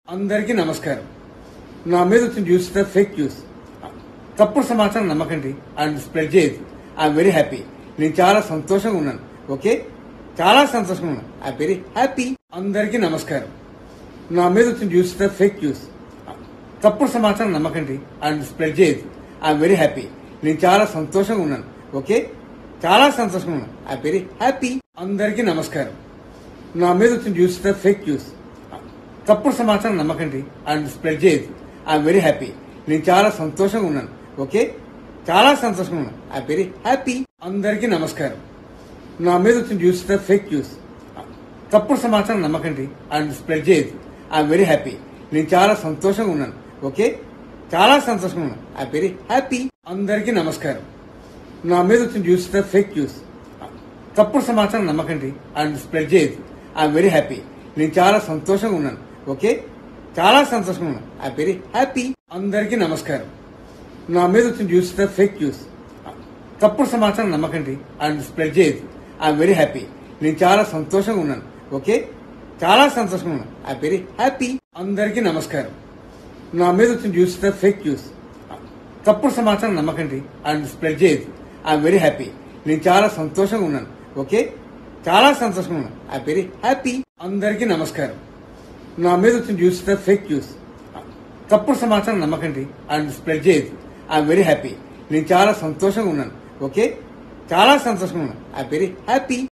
అందరికీ నమస్కారం నా మీద వచ్చిన న్యూస్ ఫేక్ న్యూస్ తప్పుడు సమాచారం నమ్మకండి అండ్ స్ప్రెడ్ చేయదు ఐఎమ్ వెరీ హ్యాపీ నేను చాలా సంతోషంగా ఉన్నాను ఓకే చాలా సంతోషంగా ఉన్నాను ఐ వెరీ హ్యాపీ అందరికీ నమస్కారం నా మీద వచ్చిన న్యూస్ ఫేక్ న్యూస్ తప్పుడు సమాచారం నమ్మకండి అండ్ స్ప్రెడ్ చేయదు ఐఎమ్ వెరీ హ్యాపీ నేను చాలా సంతోషంగా ఉన్నాను ఓకే చాలా సంతోషంగా ఉన్నాను ఐ వెరీ హ్యాపీ అందరికీ నమస్కారం నా మీద వచ్చిన న్యూస్ ఫేక్ న్యూస్ తప్పుడు సమాచారం నమ్మకండి అండ్ స్ప్రెడ్ చేయదు ఐఎమ్ వెరీ హ్యాపీ నేను చాలా సంతోషంగా ఉన్నాను ఓకే చాలా సంతోషంగా ఉన్నాను ఐ వెరీ హ్యాపీ అందరికీ నమస్కారం నా మీద వచ్చిన న్యూస్ ఫేక్ న్యూస్ తప్పుడు సమాచారం నమ్మకండి అండ్ స్ప్రెడ్ చేయదు ఐఎమ్ వెరీ హ్యాపీ నేను చాలా సంతోషంగా ఉన్నాను ఓకే చాలా సంతోషంగా ఉన్నాను ఐ వెరీ హ్యాపీ అందరికీ నమస్కారం నా మీద వచ్చిన న్యూస్ ఫేక్ న్యూస్ తప్పుడు సమాచారం నమ్మకండి అండ్ స్ప్రెడ్ చేయదు ఐఎమ్ వెరీ హ్యాపీ నేను చాలా సంతోషంగా ఉన్నాను ఓకే చాలా సంతోషంగా ఉన్నాను ఐ వెరీ హ్యాపీ అందరికీ నమస్కారం నా మీద వచ్చిన న్యూస్ ఫేక్ న్యూస్ తప్పుడు సమాచారం నమ్మకండి అండ్ స్ప్రెడ్ చేయదు ఐఎమ్ వెరీ హ్యాపీ నేను చాలా సంతోషంగా ఉన్నాను ఓకే చాలా సంతోషంగా ఉన్నాను ఐ వెరీ హ్యాపీ అందరికీ నమస్కారం నా మీద వచ్చిన న్యూస్ ఫేక్ న్యూస్ తప్పుడు సమాచారం నమ్మకండి అండ్ స్ప్రెడ్ చేయదు ఐఎమ్ వెరీ హ్యాపీ నేను చాలా సంతోషంగా ఉన్నాను ఓకే చాలా సంతోషంగా ఉన్నాను ఐ వెరీ హ్యాపీ అందరికీ నమస్కారం నా మీద వచ్చిన న్యూస్ ఫేక్ న్యూస్ తప్పుడు సమాచారం నమ్మకండి అండ్ స్ప్రెడ్ చేయదు ఐఎమ్ వెరీ హ్యాపీ నేను చాలా సంతోషంగా ఉన్నాను ఓకే చాలా సంతోషంగా ఉన్నాను ఐ వెరీ హ్యాపీ